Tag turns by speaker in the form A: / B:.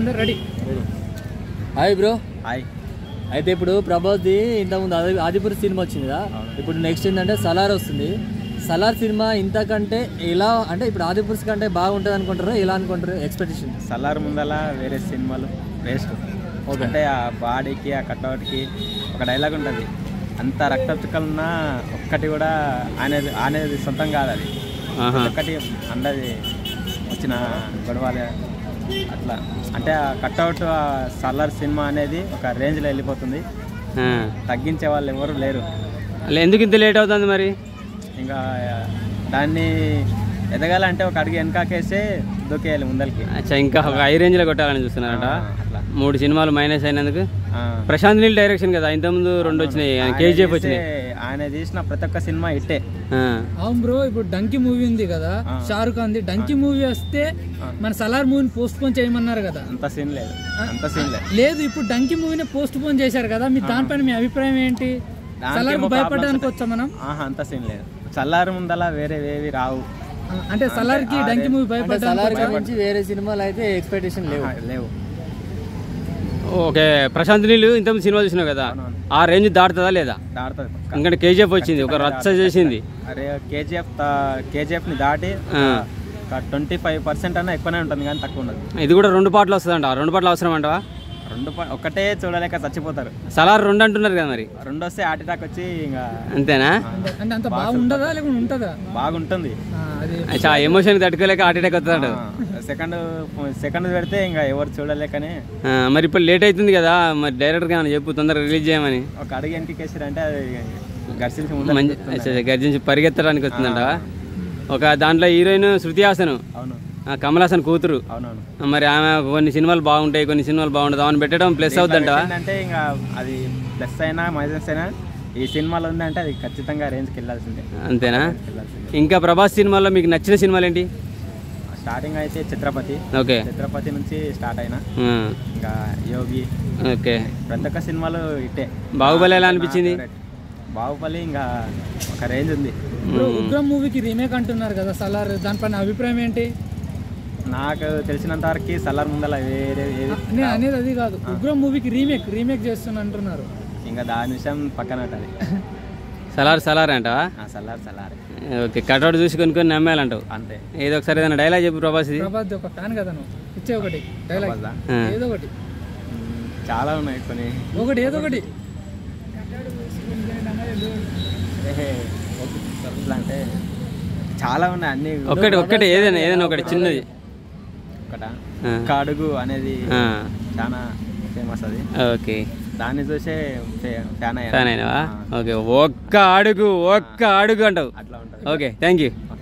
A: అందరు ready
B: hi bro
C: hi
B: అయితే ఇప్పుడు ప్రభాస్ది ఇంతకుముందు ఆది ఆదిపురి సినిమా వచ్చింది కదా ఇప్పుడు నెక్స్ట్ ఏంటంటే సలార్ వస్తుంది సలార్ సినిమా ఇంతకంటే ఎలా అంటే ఇప్పుడు ఆదిపురుష్ కంటే బాగుంటుంది అనుకుంటారు ఎలా అనుకుంటారు ఎక్స్పెక్టేషన్
C: సలార్ ముందల వేరే సినిమాలు వేస్ట్ అంటే ఆ బాడీకి ఆ కట్అవుట్కి ఒక డైలాగ్ ఉంటుంది అంత రక్త చుక్కలున్నా ఒక్కటి కూడా అనేది అనేది సొంతం కాదు అది ఒక్కటి అందది వచ్చిన గొడవలే అట్లా అంటే ఆ కట్అవుట్ ఆ సలార్ సినిమా అనేది ఒక రేంజ్లో వెళ్ళిపోతుంది తగ్గించే వాళ్ళు ఎవరు లేరు
D: ఎందుకు ఇంత లేట్ అవుతుంది మరి
C: ఇంకా దాన్ని ఎదగాలంటే ఒక అడుగు వెనకాకేసే దూకేయాలి ముందరికి
D: అచ్చా ఇంకా ఒక హై రేంజ్లో కొట్టాలని చూస్తున్నారట
C: అట్లా
D: మూడు సినిమాలు మైనస్ అయినందుకు
C: ఆ.
D: ప్రశాంత్ నీల్ డైరెక్షన్ కదా ఇంతకుముందు రెండు వచ్చినాయి
C: ఆయన
D: కేజీఎఫ్
C: తీసే-
D: వచ్చినాయి
C: ఆయన తీసిన ప్రతి ఒక్క సినిమా ఇట్టే
D: ఆ.
A: అవును బ్రో ఇప్పుడు డంకి మూవీ ఉంది కదా షారుఖ్ ఖాన్ ది డంకి మూవీ వస్తే మన సలార్ మూవీని పోస్ట్ పోన్ చేయమన్నారు కదా
C: అంత సీన్ లేదు అంత సీన్ లేదు
A: లేదు ఇప్పుడు డంకి మూవీని పోస్ట్ పోన్ చేశారు కదా మీ దానిపైన మీ అభిప్రాయం ఏంటి
C: దానికేమో
A: సలార్
C: problems
A: భయపడడానికి వచ్చా మనం
C: ఆహా అంత సీన్ లేదు చల్లారు ముందల వేరే వేవి రావు
A: ఆ, అంటే సలార్ కి డంకి మూవీ
B: అంటే
A: భయపడడానికి
B: సలార్ గురించి వేరే సినిమాలు అయితే ఎక్స్పెక్టేషన్ లేవు
C: ఆహా, లేవు
D: ఓకే ప్రశాంత్ నీళ్ళు ఇంతకుముందు సినిమా చూసినావు కదా ఆ రేంజ్ దాటుతుందా లేదా
C: దాడుతుంది పక్క.
D: ఎందుకంటే కేజీఎఫ్ వచ్చింది ఒక రచ్చ చేసింది
C: అరే కేజీఎఫ్ కేజీఎఫ్ని దాటి
D: ఆ.
C: ట్వంటీ ఫైవ్ పర్సెంట్ అన్న ఎక్కువనే ఉంటుంది కానీ తక్కువ ఉండదు
D: ఇది కూడా రెండు పాటలు వస్తుందంట ఆ రెండు పాటలు అవసరం అంటవా
C: రెండు ప- ఒక్కటే చూడలేక చచ్చిపోతారు
D: సలార్ రెండు అంటున్నారు కదా మరి
C: రెండు వస్తే హార్ట్ అటాక్ వచ్చి ఇంకా
D: అంతేనా
A: అంటే అంత బాగుండదా లేకుంటే ఉంటుందా
C: బాగుంటుంది
A: ఆ, అది
D: అచ్చా ఎమోషన్ తట్టుకోలేక హార్ట్ అటాక్ వస్తుందంట
C: సెకండ్ సెకండ్ పెడితే ఇంకా ఎవరు చూడలేకనే
D: ఆ, మరి ఇప్పుడు లేట్ అవుతుంది కదా మరి డైరెక్టర్ గా చెప్పు తొందరగా రిలీజ్ చేయమని
C: ఒక అడుగు వెనక్కి కేసారంటే అది గర్సించి ముందు
D: మంచి అచ్చా, గర్జించి పరిగెత్తడానికి వస్తుందంట ఒక దాంట్లో హీరోయిన్ శృతి హాసన్
C: అవును
D: ఆ, కమల్ హాసన్ కూతురు
C: అవునవును
D: ఆ, మరి ఆమె కొన్ని సినిమాలు బాగుంటాయి కొన్ని సినిమాలు బాగుంటుంది ఆమెను పెట్టడం ప్లస్ అవుద్దంట
C: ఏంటంటే ఇంకా అది ప్లస్ అయినా మైనస్ అయినా ఈ సినిమాలో ఉందంటే అది ఖచ్చితంగా రేంజ్కి వెళ్ళాల్సిందే
D: అంతేనా
C: వెళ్ళాల్సిందే
D: ఇంకా ప్రభాస్ సినిమాల్లో మీకు నచ్చిన సినిమాలు ఏంటి
C: స్టార్టింగ్ అయితే ఛత్రపతి
D: ఓకే
C: ఛత్రపతి నుంచి స్టార్ట్ అయినా
D: ఆ,
C: ఇంకా యోగి
D: ఓకే
C: ప్రతి ఒక్క సినిమాలు ఇట్టే
D: బాహుబలి ఎలా అనిపించింది
C: బాహుబలి ఇంకా ఒక రేంజ్ ఉంది
A: ఇప్పుడు ఉగ్రం మూవీకి రీమేక్ అంటున్నారు కదా సలార్ దానిపైన అభిప్రాయం ఏంటి
C: నాకు తెలిసినంత వరకు సలార్ ముందల వేరే ఏది
A: నేను అనేది అది కాదు ఉగ్రం మూవీకి రీమేక్ రీమేక్ చేస్తున్నా అంటున్నారు
C: ఇంకా దాని విషయం పక్కన ఉంటుంది
D: సలార్ సలార్ అంటావా
C: ఆ సలార్ సలార్
D: ఓకే కట్అవుట్ చూసి కొనుక్కొని నమ్మేయాలంటావు
C: అంతే
D: ఏదో ఒకసారి ఏదైనా డైలాగ్ చెప్పు ప్రభాస్ ఇది
A: ప్రభాస్ ఒక ఫ్యాన్ కదా నువ్వు ఇచ్చే ఒకటి డైలాగ్
C: ప్రభాస్దా?
D: ఆ.
A: ఏదో ఒకటి
C: మ్మ్, చాలా ఉన్నాయి కొన్ని
A: ఒకటి ఏదో ఒకటి
C: ఏహే, ఎట్లా అంటే చాలా ఉన్నాయి అన్ని
D: ఒక్కటి ఒక్కటి ఏదైనా ఏదైనా ఒకటి చిన్నది
C: ఒకట
D: ఆ.
C: ఒక్క అడుగు అనేది
D: ఆ,
C: చాలా ఫేమస్ అది
D: ఓకే
C: దాన్ని చూసే ఫ్యాన్ అయ్యాను
D: ఫ్యాన్ అయినావా ఓకే ఒక్క అడుగు ఒక్క అడుగు అంటావు
C: అట్లా ఉంటుంది
D: ఓకే థ్యాంక్ యూ
C: ఓకే